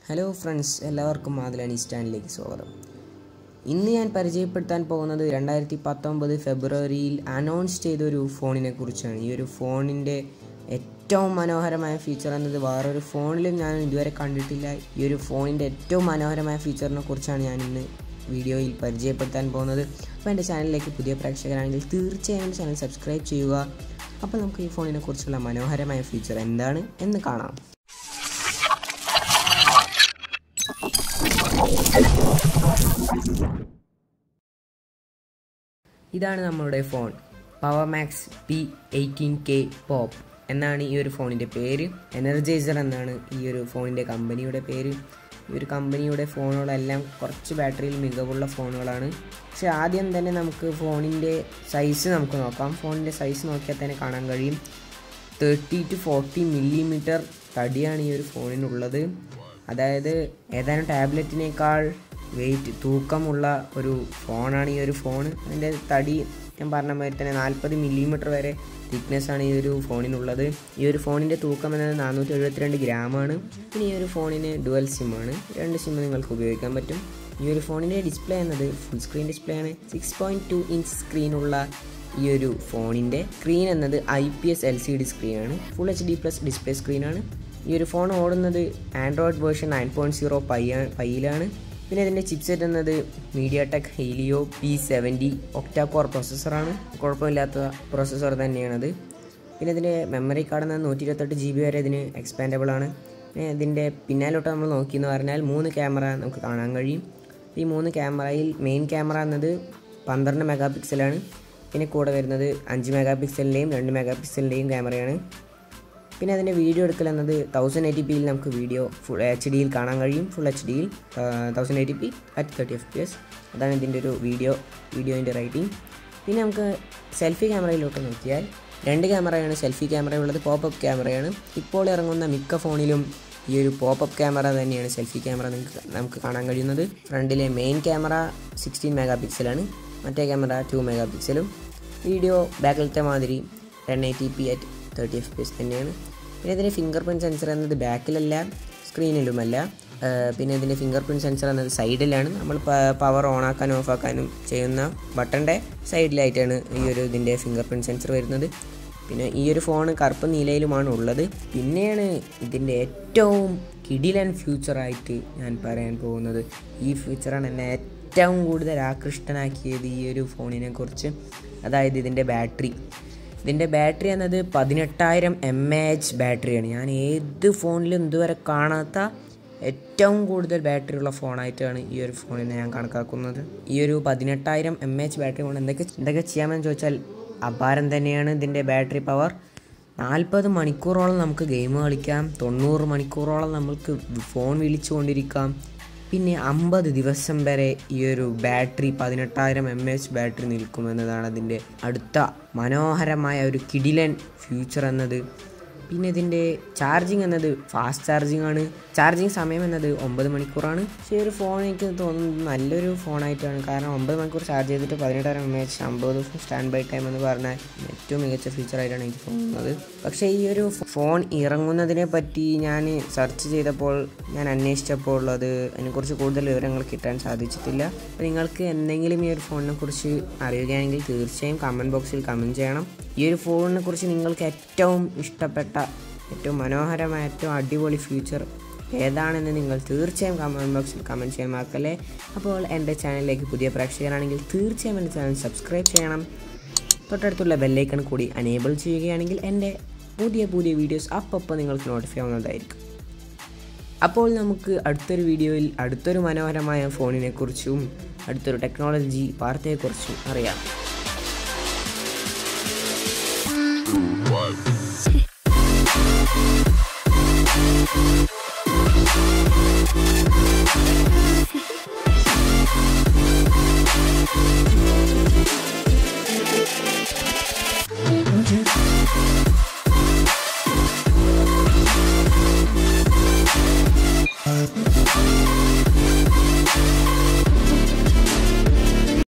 hello friends എല്ലാവർക്കും മാതലാനി സ്റ്റാൻഡിലേക്ക് സ്വാഗതം ഇന്ന് ഞാൻ പരിചയപ്പെടുത്താൻ പോകുന്നത് രണ്ടായിരത്തി പത്തൊമ്പത് ഫെബ്രുവരിയിൽ അനൗൺസ് ചെയ്ത ഒരു ഫോണിനെ കുറിച്ചാണ് ഈ ഒരു ഫോണിൻ്റെ ഏറ്റവും മനോഹരമായ ഫീച്ചർ എന്നത് വേറൊരു ഫോണിലും ഞാൻ ഇതുവരെ കണ്ടിട്ടില്ല ഈ ഒരു ഫോണിൻ്റെ ഏറ്റവും മനോഹരമായ ഫീച്ചറിനെ കുറിച്ചാണ് ഞാൻ ഇന്ന് വീഡിയോയിൽ പരിചയപ്പെടുത്താൻ പോകുന്നത് അപ്പോൾ എൻ്റെ ചാനലിലേക്ക് പുതിയ പ്രേക്ഷകരാണെങ്കിൽ തീർച്ചയായും എൻ്റെ ചാനൽ സബ്സ്ക്രൈബ് ചെയ്യുക അപ്പോൾ നമുക്ക് ഈ ഫോണിനെ കുറിച്ചുള്ള മനോഹരമായ ഫീച്ചർ എന്താണ് എന്ന് കാണാം ഇതാണ് നമ്മളുടെ phone power max P eighteen K pop എന്നാണ് ഈ ഒരു ഫോണിൻ്റെ പേര് എനർജൈസർ എന്നാണ് ഈ ഒരു ഫോണിൻ്റെ കമ്പനിയുടെ പേര് ഈ ഒരു കമ്പനിയുടെ ഫോണുകളെല്ലാം കുറച്ച് ബാറ്ററിയിൽ മികവുള്ള ഫോണുകളാണ് പക്ഷെ ആദ്യം തന്നെ നമുക്ക് ഫോണിൻ്റെ സൈസ് നമുക്ക് നോക്കാം ഫോണിൻ്റെ സൈസ് നോക്കിയാൽ തന്നെ കാണാൻ കഴിയും തേർട്ടി ടു ഫോർട്ടി മില്ലിമീറ്റർ തടിയാണ് ഈ ഒരു ഫോണിനുള്ളത് അതായത് ഏതാനും ടാബ്ലറ്റിനേക്കാൾ വെയിറ്റ് തൂക്കമുള്ള ഒരു ഫോണാണ് ഈ ഒരു ഫോൺ അതിൻ്റെ തടി ഞാൻ പറഞ്ഞ മാതിരി തന്നെ നാൽപ്പത് മില്ലിമീറ്റർ വരെ തിക്നെസ് ആണ് ഈ ഒരു ഫോണിനുള്ളത് ഈ ഒരു ഫോണിൻ്റെ തൂക്കം എന്നത് നാനൂറ്റി എഴുപത്തിരണ്ട് ഗ്രാമാണ് പിന്നെ ഈ ഒരു ഫോണിന് ഡുവൽ സിമ്മാണ് രണ്ട് സിം നിങ്ങൾക്ക് ഉപയോഗിക്കാൻ പറ്റും ഈ ഒരു ഫോണിൻ്റെ ഡിസ്പ്ലേ എന്നത് ഫുൾ സ്ക്രീൻ ഡിസ്പ്ലേ ആണ് സിക്സ് പോയിൻറ്റ് ടു ഇഞ്ച് സ്ക്രീനുള്ള ഈ ഒരു ഫോണിൻ്റെ സ്ക്രീൻ എന്നത് I P S L C D സ്ക്രീനാണ് full H D plus display സ്ക്രീനാണ് ഈ ഒരു ഫോൺ ഓടുന്നത് Android version nine point zero pie പൈയിലാണ് പിന്നെ ഇതിൻ്റെ ചിപ്സെറ്റ് എന്നത് MediaTek Helio P seventy octa core പ്രോസസ്സറാണ് കുഴപ്പമില്ലാത്ത പ്രോസസ്സർ തന്നെയാണത് പിന്നെ ഇതിൻ്റെ മെമ്മറി കാർഡ് എന്നത് നൂറ്റി ഇരുപത്തെട്ട് ജി ബി വരെ ഇതിന് എക്സ്പാൻഡബിൾ ആണ് പിന്നെ ഇതിൻ്റെ പിന്നാലോട്ട് നമ്മൾ നോക്കിയെന്ന് പറഞ്ഞാൽ മൂന്ന് ക്യാമറ നമുക്ക് കാണാൻ കഴിയും ഈ മൂന്ന് ക്യാമറയിൽ മെയിൻ ക്യാമറ എന്നത് പന്ത്രണ്ട് മെഗാ പിക്സലാണ് പിന്നെ കൂടെ വരുന്നത് അഞ്ച് മെഗാ പിക്സലിൻ്റെയും രണ്ട് മെഗാ പിക്സലിൻ്റെയും ക്യാമറയാണ് പിന്നെ അതിൻ്റെ വീഡിയോ എടുക്കൽ എന്നത് തൗസൻഡ് എയ്റ്റി പിയിൽ നമുക്ക് വീഡിയോ ഫുൾ എച്ച് ഡിയിൽ കാണാൻ കഴിയും ഫുൾ എച്ച് ഡിയിൽ thousand eighty P at thirty F P S അതാണ് ഇതിൻ്റെ ഒരു വീഡിയോ വീഡിയോൻ്റെ റൈറ്റിംഗ് പിന്നെ നമുക്ക് സെൽഫി ക്യാമറയിലോട്ട് നോക്കിയാൽ രണ്ട് ക്യാമറയാണ് സെൽഫി ക്യാമറ ഉള്ളത് പോപ്പപ്പ് ക്യാമറയാണ് ഇപ്പോൾ ഇറങ്ങുന്ന മിക്ക ഫോണിലും ഈ ഒരു പോപ്പപ്പ് ക്യാമറ തന്നെയാണ് സെൽഫി ക്യാമറ നിങ്ങൾക്ക് നമുക്ക് കാണാൻ കഴിയുന്നത് ഫ്രണ്ടിലെ മെയിൻ ക്യാമറ സിക്സ്റ്റീൻ മെഗാ പിക്സലാണ് മറ്റേ ക്യാമറ ടു മെഗാ പിക്സലും വീഡിയോ ബാക്കിലത്തെ മാതിരി ten eighty P at thirty F P S തന്നെയാണ് പിന്നെ ഇതിൻ്റെ ഫിംഗർ പ്രിൻറ്റ് സെൻസർ എന്നത് ബാക്കിലല്ല സ്ക്രീനിലുമല്ല പിന്നെ ഇതിൻ്റെ ഫിംഗർ പ്രിൻറ്റ് സെൻസർ എന്നത് സൈഡിലാണ് നമ്മൾ പവർ ഓൺ ആക്കാനും ഓഫ് ആക്കാനും ചെയ്യുന്ന ബട്ടൻ്റെ സൈഡിലായിട്ടാണ് ഈ ഒരു ഇതിൻ്റെ ഫിംഗർ പ്രിൻറ്റ് സെൻസർ വരുന്നത് പിന്നെ ഈ ഒരു ഫോൺ കറുപ്പ് നീലയിലുമാണ് ഉള്ളത് പിന്നെയാണ് ഇതിൻ്റെ ഏറ്റവും കിടിലൻ ഫ്യൂച്ചറായിട്ട് ഞാൻ പറയാൻ പോകുന്നത് ഈ ഫ്യൂച്ചറാണ് എന്നെ ഏറ്റവും കൂടുതൽ ആകൃഷ്ടനാക്കിയത് ഈ ഒരു ഫോണിനെ കുറിച്ച് അതായത് ഇതിൻ്റെ ബാറ്ററി ഇതിൻ്റെ ബാറ്ററി എന്നത് പതിനെട്ടായിരം എം എ എച്ച് ബാറ്ററിയാണ് ഞാൻ ഏത് ഫോണിലും ഇതുവരെ കാണാത്ത ഏറ്റവും കൂടുതൽ ബാറ്ററി ഉള്ള ഫോണായിട്ടാണ് ഈ ഒരു ഫോണിനെ ഞാൻ കണക്കാക്കുന്നത് ഈ ഒരു പതിനെട്ടായിരം എം എച്ച് ബാറ്ററി കൊണ്ട് എന്തൊക്കെ എന്തൊക്കെ ചെയ്യാമെന്ന് ചോദിച്ചാൽ അപാരം തന്നെയാണ് ഇതിൻ്റെ ബാറ്ററി പവർ നാൽപ്പത് മണിക്കൂറോളം നമുക്ക് ഗെയിം കളിക്കാം തൊണ്ണൂറ് മണിക്കൂറോളം നമുക്ക് ഫോൺ വിളിച്ചുകൊണ്ടിരിക്കാം പിന്നെ അമ്പത് ദിവസം വരെ ഈ ഒരു ബാറ്ററി പതിനെട്ടായിരം എം എച്ച് ബാറ്ററി നിൽക്കുമെന്നതാണ് അതിൻ്റെ അടുത്ത മനോഹരമായ ഒരു കിടിലൻ ഫ്യൂച്ചർ എന്നത് പിന്നെ ഇതിൻ്റെ ചാർജിങ് എന്നത് ഫാസ്റ്റ് ചാർജിങ് ആണ് ചാർജിങ് സമയം എന്നത് ഒമ്പത് മണിക്കൂറാണ് പക്ഷേ ഒരു ഫോൺ എനിക്ക് തോന്നുന്നത് നല്ലൊരു ഫോണായിട്ടാണ് കാരണം ഒമ്പത് മണിക്കൂർ ചാർജ് ചെയ്തിട്ട് പതിനെട്ടായിരം എം എച്ച് അമ്പത് ദിവസം സ്റ്റാൻഡ് ബൈ ടൈം എന്ന് പറഞ്ഞാൽ ഏറ്റവും മികച്ച ഫീച്ചറായിട്ടാണ് എനിക്ക് തോന്നുന്നത് പക്ഷേ ഈ ഒരു ഫോൺ ഇറങ്ങുന്നതിനെ പറ്റി ഞാൻ സെർച്ച് ചെയ്തപ്പോൾ ഞാൻ അന്വേഷിച്ചപ്പോൾ ഉള്ളത് അതിനെക്കുറിച്ച് കൂടുതൽ വിവരങ്ങൾ കിട്ടാൻ സാധിച്ചിട്ടില്ല അപ്പോൾ നിങ്ങൾക്ക് എന്തെങ്കിലും ഈ ഒരു ഫോണിനെ കുറിച്ച് അറിയുകയാണെങ്കിൽ തീർച്ചയായും കമൻറ്റ് ബോക്സിൽ കമൻറ്റ് ചെയ്യണം ഈ ഒരു ഫോണിനെ കുറിച്ച് നിങ്ങൾക്ക് ഏറ്റവും ഇഷ്ടപ്പെട്ട ഏറ്റവും മനോഹരമായ ഏറ്റവും അടിപൊളി ഫ്യൂച്ചർ ഏതാണെന്ന് നിങ്ങൾ തീർച്ചയായും കമൻറ്റ് ബോക്സിൽ കമൻറ്റ് ചെയ്യാൻ മറക്കല്ലേ അപ്പോൾ എൻ്റെ ചാനലിലേക്ക് പുതിയ പ്രേക്ഷകരാണെങ്കിൽ തീർച്ചയായും എൻ്റെ ചാനൽ സബ്സ്ക്രൈബ് ചെയ്യണം തൊട്ടടുത്തുള്ള ബെല്ലൈക്കൺ കൂടി അനേബിൾ ചെയ്യുകയാണെങ്കിൽ എൻ്റെ പുതിയ പുതിയ വീഡിയോസ് അപ്പോൾ നിങ്ങൾക്ക് നോട്ടിഫൈ ആവുന്നതായിരിക്കും അപ്പോൾ നമുക്ക് അടുത്തൊരു വീഡിയോയിൽ അടുത്തൊരു മനോഹരമായ ഫോണിനെക്കുറിച്ചും അടുത്തൊരു ടെക്നോളജി വാർത്തയെക്കുറിച്ചും അറിയാം